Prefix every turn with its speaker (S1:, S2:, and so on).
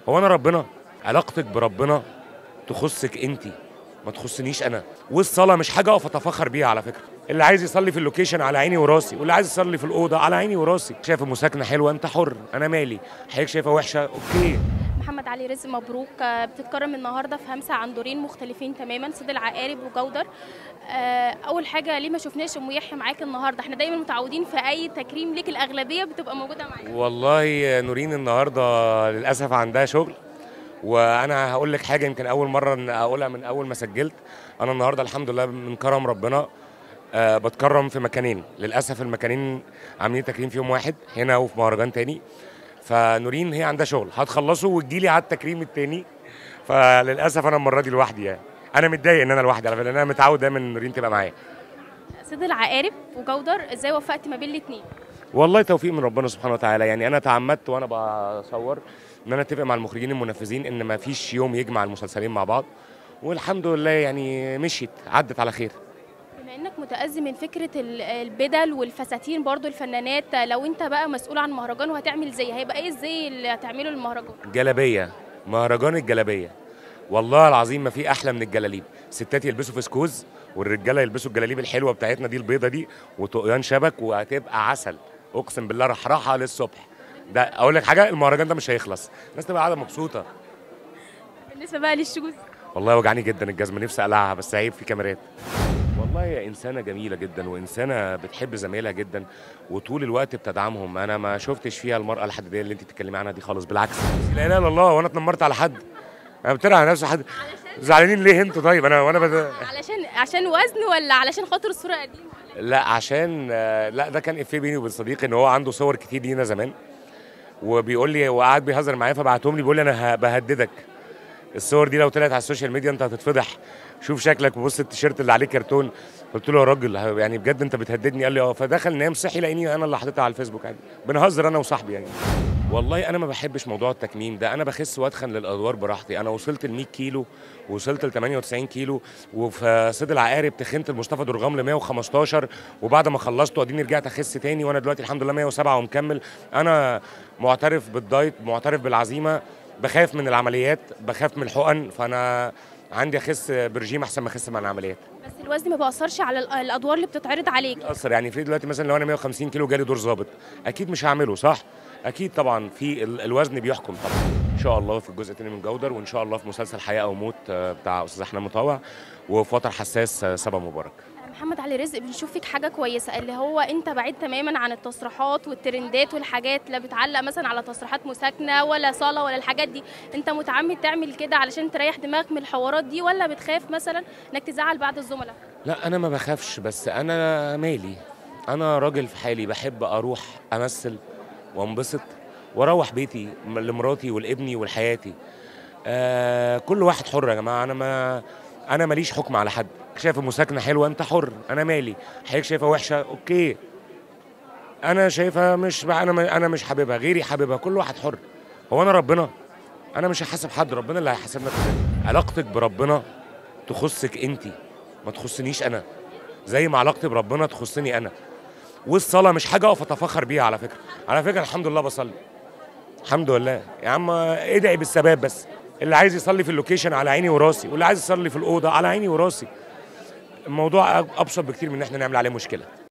S1: هو انا ربنا علاقتك بربنا تخصك انت ما تخصنيش انا والصلاه مش حاجه اقف اتفخر بيها على فكره اللي عايز يصلي في اللوكيشن على عيني وراسي واللي عايز يصلي في الاوضه على عيني وراسي شايف المساكنه حلوه انت حر انا مالي حضرتك شايفها وحشه اوكي
S2: محمد علي رزق مبروك آه، بتتكرم النهارده في همسه عن دورين مختلفين تماما صيد العقارب وجودر آه، اول حاجه ليه ما شفناش ام يحيى معاك النهارده احنا دايما متعودين في اي تكريم ليك الاغلبيه بتبقى موجوده معاك
S1: والله نورين النهارده للاسف عندها شغل وانا هقول لك حاجه يمكن اول مره إن اقولها من اول ما سجلت انا النهارده الحمد لله من كرم ربنا أه بتكرم في مكانين للاسف المكانين عاملين تكريم فيهم واحد هنا وفي مهرجان تاني فنورين هي عندها شغل هتخلصه وتجيلي على التكريم التاني فللاسف انا المره دي لوحدي يعني انا متضايق ان انا لوحدي على فكره لأن انا متعود دايما إن نورين تبقى معايا
S2: صيد العقارب وجودر ازاي وفقت ما بين الاثنين
S1: والله توفيق من ربنا سبحانه وتعالى يعني انا تعمدت وانا بصور ان انا اتفق مع المخرجين المنفذين ان ما فيش يوم يجمع المسلسلين مع بعض والحمد لله يعني مشيت عدت على خير
S2: بما انك متأذي من فكره ال- البدل والفساتين برضو الفنانات لو انت بقى مسؤول عن مهرجان وهتعمل زي هيبقى ايه الزي اللي هتعمله للمهرجان
S1: جلابيه مهرجان الجلابيه والله العظيم ما في احلى من الجلاليب ستات يلبسوا فسكوز والرجاله يلبسوا الجلاليب الحلوه بتاعتنا دي البيضه دي وطقيان شبك وهتبقى عسل اقسم بالله رحرحه للصبح ده اقول لك حاجه المهرجان ده مش هيخلص الناس تبقى قاعده مبسوطه
S2: بالنسبه بقى للشوز
S1: والله وجعني جدا الجزمه نفسي اقلعها بس عيب في كاميرات والله هي انسانه جميله جدا وانسانه بتحب زمايلها جدا وطول الوقت بتدعمهم انا ما شفتش فيها المراه الحديديه اللي انت بتتكلمي عنها دي خالص بالعكس لا اله الا الله وانا اتنمرت على حد انا بترعى على نفسي حد زعلانين ليه انتوا طيب انا وانا بد...
S2: علشان عشان وزن ولا علشان خاطر الصوره قديمه
S1: لا عشان آه، لا ده كان افيه بيني وبين صديقي ان هو عنده صور كتير لينا زمان وبيقول لي وقعد بيهزر معايا فبعتهم لي بيقول لي انا ه- بهددك الصور دي لو طلعت على السوشيال ميديا انت هتتفضح شوف شكلك وبص التيشيرت اللي عليه كرتون قلت له يا راجل ه- يعني بجد انت بتهددني قال لي اه فدخل نام صحي لقيني انا اللي حاططها على الفيسبوك عادي بنهزر انا وصاحبي يعني والله انا ما بحبش موضوع التكميم ده انا بخس وادخن للادوار براحتي انا وصلت ل 100 كيلو وصلت ل 98 كيلو وفي صيد العقارب تخنت لمصطفى درغام ل 115 وبعد ما خلصت واديني رجعت اخس تاني وانا دلوقتي الحمد لله 107 ومكمل انا معترف بالدايت معترف بالعزيمه بخاف من العمليات بخاف من الحقن فانا عندي اخس برجيم احسن ما اخس مع العمليات
S2: بس الوزن ما بيأثرش على ال- الادوار اللي بتتعرض عليك
S1: اثر يعني في دلوقتي مثلا لو انا 150 كيلو جالي دور ظابط اكيد مش هعمله صح اكيد طبعا في ال- الوزن بيحكم طبعا ان شاء الله في الجزء الثاني من جودر وان شاء الله في مسلسل حياه او موت آه، بتاع استاذ احمد مطاوع وفي وتر حساس آه، سبا مبارك
S2: محمد علي رزق بنشوف فيك حاجه كويسه اللي هو انت بعيد تماما عن التصريحات والترندات والحاجات لا بتعلق مثلا على تصريحات مساكنه ولا صلاه ولا الحاجات دي انت متعمد تعمل كده علشان تريح دماغك من الحوارات دي ولا بتخاف مثلا انك تزعل بعض الزملاء
S1: لا انا ما بخافش بس انا مالي انا راجل في حالي بحب اروح امثل وانبسط واروح بيتي م- لمراتي ولابني ولحياتي آه كل واحد حر يا جماعه انا ما انا ماليش حكم على حد شايف المساكنه حلوه انت حر انا مالي حضرتك شايفها وحشه اوكي انا شايفها مش انا ما- انا مش حاببها غيري حاببها كل واحد حر هو انا ربنا انا مش هحاسب حد ربنا اللي هيحاسبنا كلنا علاقتك بربنا تخصك انت ما تخصنيش انا زي ما علاقتي بربنا تخصني انا والصلاه مش حاجه اقف اتفخر بيها على فكره على فكره الحمد لله بصلي الحمد لله يا عم ادعي بالثبات بس اللي عايز يصلي في اللوكيشن على عيني وراسي واللي عايز يصلي في الاوضه على عيني وراسي الموضوع ابسط بكتير من ان احنا نعمل عليه مشكله